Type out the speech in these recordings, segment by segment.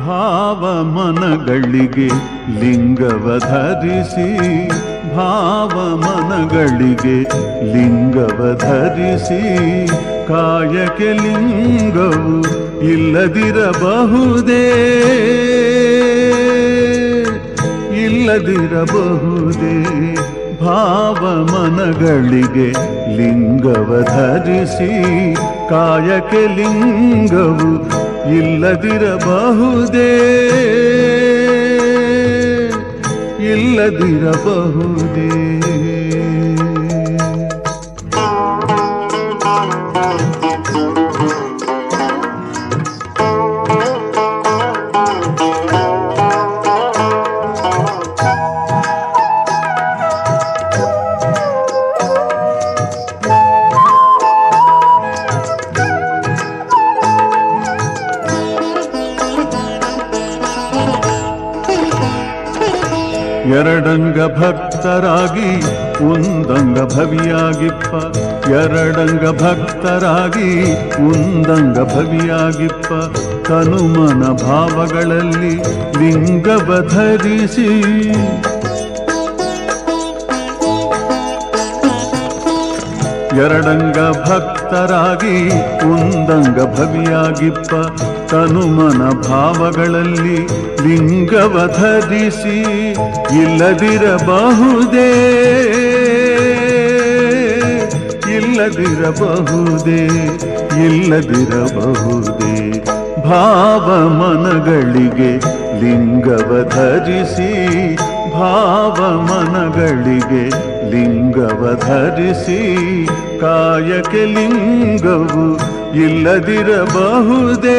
ಭಾವ ಮನಗಳಿಗೆ ಲಿಂಗವ ಧರಿಸಿ ಭಾವ ಮನಗಳಿಗೆ ಲಿಂಗವ ಧರಿಸಿ ಕಾಯಕ್ಕೆ ಲಿಂಗವು ಇಲ್ಲದಿರಬಹುದೇ ಇಲ್ಲದಿರಬಹುದೇ ಭಾವ ಮನಗಳಿಗೆ ಲಿಂಗವ ಧರಿಸಿ ಕಾಯಕ್ಕೆ ಲಿಂಗವು ಇಲ್ಲದಿರಬಹುದೇ ಇಲ್ಲದಿರಬಹುದೇ ಎರಡಂಗ ಭಕ್ತರಾಗಿ ಒಂದಂಗ ಭವಿಯಾಗಿಪ್ಪ ಎರಡಂಗ ಭಕ್ತರಾಗಿ ಒಂದಂಗ ಭವಿಯಾಗಿಪ್ಪ ತನುಮನ ಭಾವಗಳಲ್ಲಿ ಲಿಂಗವ ಧರಿಸಿ ಎರಡಂಗ ಭಕ್ತರಾಗಿ ಒಂದಂಗ ಭವಿಯಾಗಿಪ್ಪ ತನುಮನ ಭಾವಗಳಲ್ಲಿ ಲಿಂಗವ ಧರಿಸಿ ಇಲ್ಲದಿರಬಹುದೇ ಇಲ್ಲದಿರಬಹುದೇ ಇಲ್ಲದಿರಬಹುದೇ ಭಾವ ಮನಗಳಿಗೆ ಲಿಂಗವ ಧರಿಸಿ ಭಾವ ಮನಗಳಿಗೆ ಲಿಂಗವ ಧರಿಸಿ ಕಾಯಕ್ಕೆ ಲಿಂಗವು ಇಲ್ಲದಿರಬಹುದೇ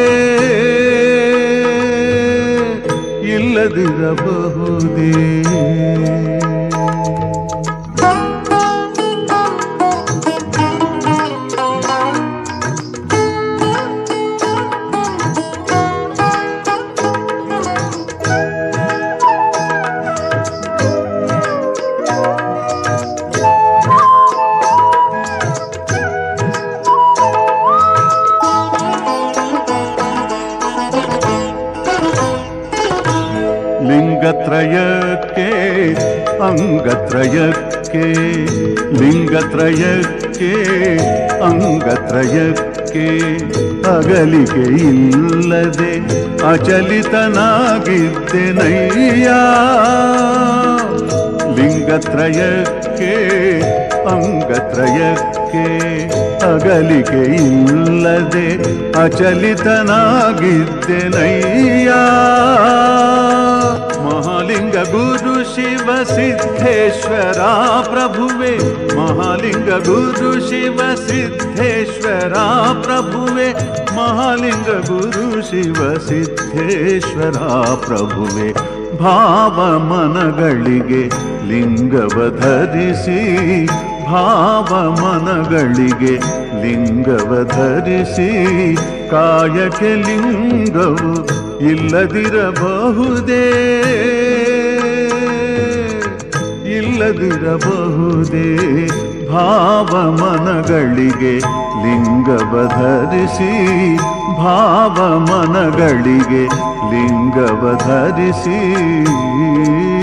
ಇಲ್ಲದಿರಬಹುದೇ ಲಿಂಗತ್ರಯಕ್ಕೆ ಅಂಗತ್ರಯಕ್ಕೆ ಲಿಂಗತ್ರಯಕ್ಕೆ ಅಂಗತ್ರಯಕ್ಕೆ ಅಗಲಿಕೆ ಇಲ್ಲದೆ ಅಚಲಿತನಾಗಿದ್ದೆನಯ್ಯ ಲಿಂಗತ್ರಯಕ್ಕೆ ಅಂಗತ್ರಯಕ್ಕೆ ಅಗಲಿಕೆ ಇಲ್ಲದೆ ಅಚಲಿತನಾಗಿದ್ದೆನಯ್ಯ ಮಹಾಲಿಂಗ ಗುರು ಶಿವ ಸಿದ್ಧೇಶ್ವರ ಪ್ರಭುವೆ ಮಹಾಲಿಂಗ ಗುರು ಶಿವ ಸಿದ್ಧೇಶ್ವರ ಪ್ರಭುವೆ ಮಹಾಲಿಂಗ ಗುರು ಶಿವ ಸಿದ್ಧೇಶ್ವರ ಪ್ರಭುವೆ ಭಾವ ಮನಗಳಿಗೆ ಲಿಂಗವ ಧರಿಸಿ ಭಾವ ಮನಗಳಿಗೆ ಲಿಂಗವ ಧರಿಸಿ ಕಾಯಕ್ಕೆ ಲಿಂಗವು ಇಲ್ಲದಿರಬಹುದೇ ಇಲ್ಲದಿರಬಹುದೇ ಭಾವ ಮನಗಳಿಗೆ ಲಿಂಗವ ಧರಿಸಿ ಭಾವ ಮನಗಳಿಗೆ ಲಿಂಗವ ಧರಿಸಿ